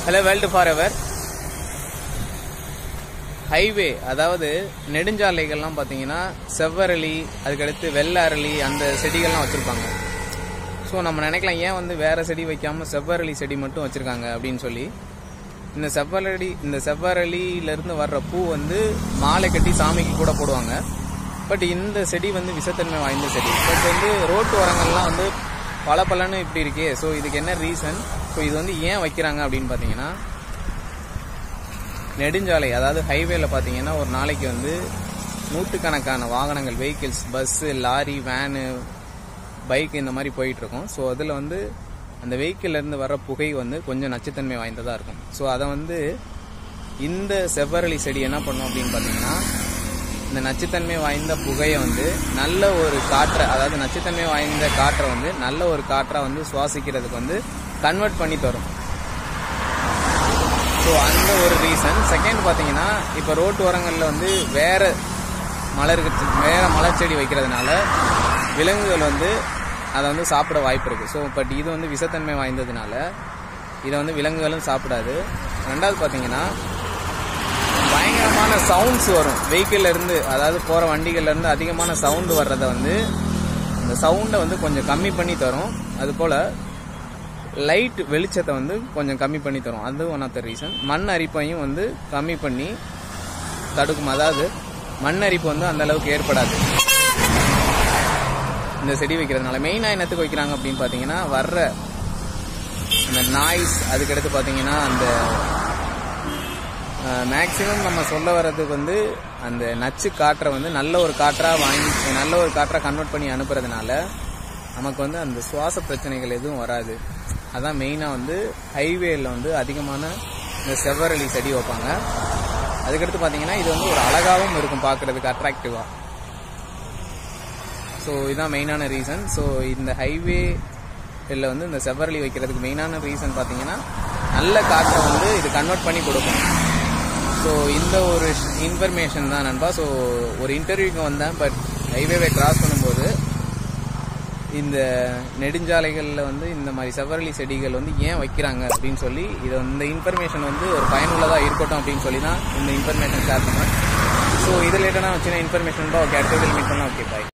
hello world forever highway அதாவது நெடுஞ்சாலைகள்லாம் பார்த்தீங்கன்னா செவ்வரளி அதுக்கடுத்து வெள்ளை அரளி அந்த செடிகள்லாம் வச்சுருப்பாங்க ஸோ நம்ம நினைக்கலாம் ஏன் வந்து வேற செடி வைக்காம செவ்வரளி செடி மட்டும் வச்சுருக்காங்க அப்படின்னு சொல்லி இந்த செவ்வரளி இந்த செவ்வரளியிலேருந்து வர்ற பூ வந்து மாலை கட்டி சாமிக்கு கூட போடுவாங்க பட் இந்த செடி வந்து விஷத்தன்மை வாய்ந்த செடி பட் வந்து ரோட்டு ஓரங்கள்லாம் வந்து பல பலன்னு இப்படி இருக்கே ஸோ இதுக்கு என்ன ரீசன் ஸோ இது வந்து ஏன் வைக்கிறாங்க அப்படின்னு பார்த்தீங்கன்னா நெடுஞ்சாலை அதாவது ஹைவேல பார்த்தீங்கன்னா ஒரு நாளைக்கு வந்து நூற்றுக்கணக்கான வாகனங்கள் vehicles bus lorry van bike இந்த மாதிரி போயிட்டு இருக்கும் ஸோ அதில் வந்து அந்த வெஹிக்கிள்ல இருந்து வர புகை வந்து கொஞ்சம் நச்சுத்தன்மை வாய்ந்ததாக இருக்கும் ஸோ அதை வந்து இந்த செவ்வரளி செடி என்ன பண்ணும் அப்படின்னு பார்த்தீங்கன்னா இந்த நச்சுத்தன்மை வாய்ந்த புகையை வந்து நல்ல ஒரு காற்றை அதாவது நச்சுத்தன்மை வாய்ந்த காற்றை வந்து நல்ல ஒரு காற்றை வந்து சுவாசிக்கிறதுக்கு வந்து கன்வெர்ட் பண்ணி தரும் ஸோ அந்த ஒரு ரீசன் செகண்ட் பார்த்தீங்கன்னா இப்போ ரோட்டு ஓரங்களில் வந்து வேற மலர் வேற மலர் செடி வைக்கிறதுனால விலங்குகள் வந்து அதை வந்து சாப்பிட வாய்ப்பு இருக்குது ஸோ பட் இது வந்து விஷத்தன்மை வாய்ந்ததுனால இதை வந்து விலங்குகளும் சாப்பிடாது ரெண்டாவது பார்த்தீங்கன்னா பயங்கரமான சவுண்ட்ஸ் வரும் வெஹிக்கிள்ல இருந்து அதாவது போகிற வண்டிகள்ல இருந்து அதிகமான சவுண்டு வர்றதை வந்து அந்த சவுண்டை வந்து கொஞ்சம் கம்மி பண்ணி தரும் அது போல் லைட் வெளிச்சத்தை வந்து கொஞ்சம் கம்மி பண்ணி தரும் அது ஒன் ஆஃப் த ரீசன் மண் அரிப்பையும் வந்து கம்மி பண்ணி தடுக்கும் அதாவது மண் அரிப்பு வந்து அந்த அளவுக்கு ஏற்படாது இந்த செடி வைக்கிறதுனால மெயினாக என்னத்துக்கு வைக்கிறாங்க அப்படின்னு பார்த்தீங்கன்னா வர்ற அந்த நாய்ஸ் அதுக்கடுத்து பார்த்தீங்கன்னா அந்த மேக்சிமம் நம்ம சொல்ல வர்றதுக்கு வந்து அந்த நச்சு காற்றை வந்து நல்ல ஒரு காற்றாக வாங்கி நல்ல ஒரு காற்றாக கன்வெர்ட் பண்ணி அனுப்புறதுனால நமக்கு வந்து அந்த சுவாச பிரச்சனைகள் எதுவும் வராது அதான் மெயினாக வந்து ஹைவேல வந்து அதிகமான இந்த செவ்வரளி செடி வைப்பாங்க அதுக்கடுத்து பார்த்தீங்கன்னா இது வந்து ஒரு அழகாகவும் இருக்கும் பார்க்கறதுக்கு அட்ராக்டிவாக ஸோ இதுதான் மெயினான ரீசன் ஸோ இந்த ஹைவே இதில் வந்து இந்த செவ்வரளி வைக்கிறதுக்கு மெயினான ரீசன் பார்த்தீங்கன்னா நல்ல காற்றை வந்து இது கன்வெர்ட் பண்ணி கொடுக்கும் ஸோ இந்த ஒரு இன்ஃபர்மேஷன் தான் நண்பா ஸோ ஒரு இன்டர்வியூக்கு வந்தேன் பட் ஹைவேவை கிராஸ் பண்ணும்போது இந்த நெடுஞ்சாலைகளில் வந்து இந்த மாதிரி செவ்வரளி செடிகள் வந்து ஏன் வைக்கிறாங்க அப்படின்னு சொல்லி இதை இந்த இன்ஃபர்மேஷன் வந்து ஒரு பயனுள்ளதாக இருக்கட்டும் அப்படின்னு சொல்லி தான் இந்த இன்ஃபர்மேஷன் ஷேர் பண்ணேன் ஸோ இது ரிலேட்டடாக சின்ன இன்ஃபர்மேஷன் ஓகே அடுத்த மீட் பண்ணலாம் ஓகே பாய்